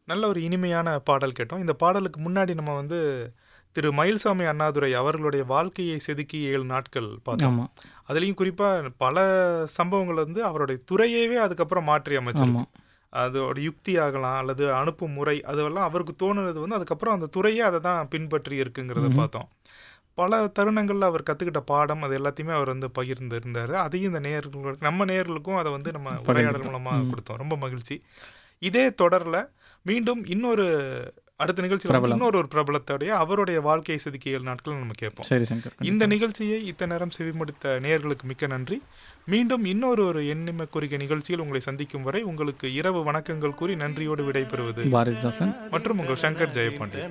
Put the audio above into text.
நல்ல ஒரு இனிமையான பாடல் கேட்டோம் இந்த பாடலுக்கு முன்னாடி நம்ம வந்து திரு மயில்சாமி அண்ணாதுரை அவர்களுடைய வாழ்க்கையை செதுக்கி ஏழு நாட்கள் பார்த்தோம் ஆமாம் அதுலேயும் குறிப்பாக பல சம்பவங்கள் வந்து அவருடைய துறையவே அதுக்கப்புறம் மாற்றி அமைச்சிருக்கு ஆமாம் அதோட யுக்தி ஆகலாம் அல்லது அனுப்பும் முறை அதெல்லாம் அவருக்கு தோணுனது வந்து அதுக்கப்புறம் அந்த துறையே அதை தான் பின்பற்றி இருக்குங்கிறத பார்த்தோம் பல தருணங்களில் அவர் கற்றுக்கிட்ட பாடம் அது எல்லாத்தையுமே அவர் வந்து பகிர்ந்து இருந்தார் அதையும் இந்த நேயர்களுக்கு நம்ம நேயர்களுக்கும் அதை வந்து நம்ம உரையாடல் மூலமாக கொடுத்தோம் ரொம்ப மகிழ்ச்சி இதே தொடரில் மீண்டும் இன்னொரு அடுத்த நிகழ்ச்சி வந்து இன்னொரு ஒரு பிரபலத்தோடைய அவருடைய வாழ்க்கையை செதுக்கிய ஏழு நாட்கள் நம்ம கேட்போம் சரி சங்கர் இந்த நிகழ்ச்சியை இத்தனை நேரம் செவிமடுத்த நேயர்களுக்கு மிக்க நன்றி மீண்டும் இன்னொரு ஒரு எண்ணிம குறிக்க நிகழ்ச்சியில் உங்களை சந்திக்கும் வரை உங்களுக்கு இரவு வணக்கங்கள் கூறி நன்றியோடு விடைபெறுவது பாரதிதாசன் மற்றும் உங்கள் சங்கர் ஜெயபாண்டி